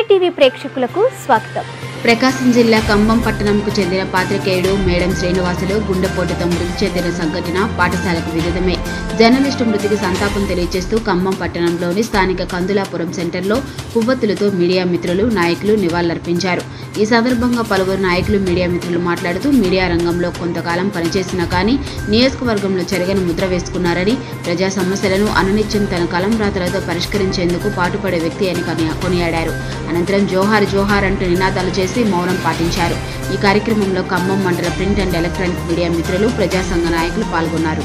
TV ప్రేక్షకులకు స్వాగతం ప్రకాశం జిల్లా కంబం పట్టణంకు చెందిన పాత్రికేయుడు మేడం శ్రీనివాసులు గుండెపోటుతో మృతి చెందిన సంఘటన పాఠశాలకు విరుద్ధమే జర్నలిస్టు మృతికి సంతాపం తెలియజేస్తూ కంబం పట్టణంలోని స్థానిక కందులాపురం సెంటర్లో పువ్వత్తులతో మీడియా మిత్రులు నాయకులు నివాళులర్పించారు ఈ సందర్భంగా పలువురు నాయకులు మీడియా మిత్రులు మాట్లాడుతూ మీడియా రంగంలో కొంతకాలం పనిచేసినా కానీ నియోజకవర్గంలో చెరగని ముద్ర వేసుకున్నారని ప్రజా సమస్యలను అనునిత్యం తన కలం రాతలతో పరిష్కరించేందుకు పాటుపడే వ్యక్తి అని కొనియా- కొనియాడారు అనంతరం జోహార్ జోహార్ అంటూ నినాదాలు చేసి మౌనం పాటించారు ఈ కార్యక్రమంలో ఖమ్మం మండల ప్రింట్ అండ్ ఎలక్ట్రానిక్ మీడియా మిత్రులు ప్రజా సంఘ నాయకులు పాల్గొన్నారు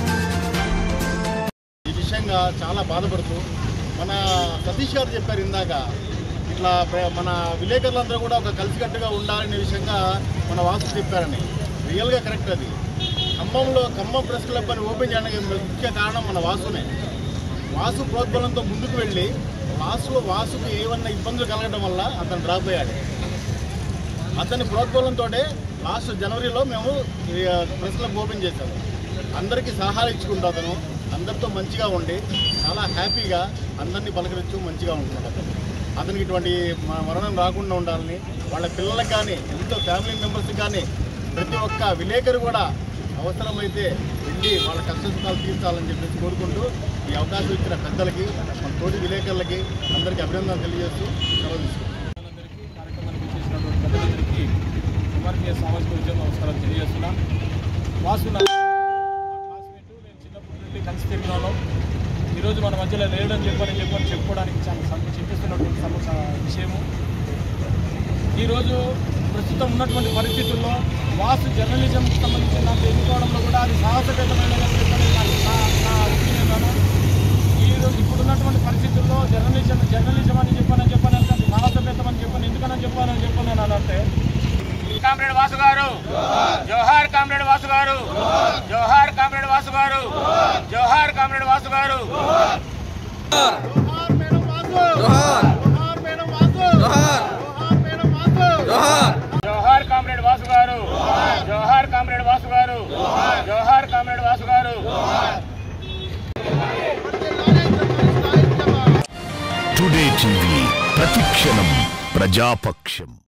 ఈ విషయంగా చాలా బాధపడుతూ మన సతీష్ గారు చెప్పారు ఇందాక ఇట్లా ప్ర- మన విలేకరులందరూ కూడా ఒక కలిసికట్టుగా ఉండాలనే విషయంగా మన వాసు చెప్పారని రియల్గా కరెక్ట్ అది ఖమ్మంలో ఖమ్మం ప్రెస్ క్లబ్ అని ఓపెన్ చేయడానికి ముఖ్య కారణం మన వాసునే వాసు ప్రోద్బలంతో ముందుకు వెళ్ళి లాస్ట్లో వాసుకు ఏమన్నా ఇబ్బందులు కలగడం వల్ల అతను డ్రాప్ అయ్యాడు అతని ప్రోద్బలంతో లాస్ట్ జనవరిలో మేము ఈ ప్రెస్ క్లబ్ ఓపెన్ చేశాము అందరికీ సలహాలు ఇచ్చుకుంటూ అతను అందరితో మంచిగా ఉండి చాలా హ్యాపీగా అందరినీ పలకరించు మంచిగా ఉంటున్నాడు అతను అతనికి ఇటువంటి మ- మరణం రాకుండా ఉండాలని వాళ్ళ పిల్లలకు కానీ ఎంతో ఫ్యామిలీ మెంబర్స్కి కానీ ప్రతి ఒక్క విలేకరు కూడా అవసరమైతే వెళ్ళి వాళ్ళ కష్ట సుఖాలు తీర్చాలని చెప్పేసి కోరుకుంటూ ఈ అవకాశం ఇచ్చిన పెద్దలకి మన తోటి విలేకరులకి అందరికీ అభినందనలు తెలియజేస్తూ సెలవు తీసుకుంటాం అందరికీ కార్యక్రమానికి వచ్చేసినటువంటి పెద్దలందరికీ ఎంఆర్కే సామాజిక ఉద్యమ నమస్కారాలు తెలియజేస్తున్నా వాసు నా మా క్లాస్మేట్ నేను చిన్నప్పటి నుండి కలిసి తిరిగినాను ఈరోజు మన మధ్యలో లేడని చెప్పని చెప్పని చెప్పుకోవడానికి చాలా సం- చింతిస్తున్నటువంటి సమస్య విషయము ఈరోజు ప్రస్తుతం ఉన్నటువంటి పరిస్థితుల్లో వాసు జర్నలిజంకి సంబంధించి నాకు ఎన్నుకోవడంలో కూడా అది సాహసపేతమైనదని చెప్పని నాకు నా నా ఒపీనియన్ అను. ఈ రోజు ఇప్పుడున్నటువంటి పరిస్థితుల్లో జర్నలిజం జర్నలిజం అని చెప్పని చెప్పని అంటే అది సాహసపేతం అని చెప్పని ఎందుకని చెప్పాలని చెప్పని అని అంటే కామ్రేడ్ వాసు గారు జోహార్ కామ్రేడ్ వాసు గారు జోహార్ కామ్రేడ్ వాసు గారు జోహార్ కామ్రేడ్ వాసు గారు జోహార్ మేడం వాసు జోహార్ మేడం వాసు జోహార్ మేడం వాసు జోహార్ కామ్రేడ్ వాసు గారు జోహార్ కామ్రేడ్ వాసు గారు జోహార్ కామ్రేడ్ వాసు గారు టుడే టీవీ ప్రతిక్షణం ప్రజాపక్షం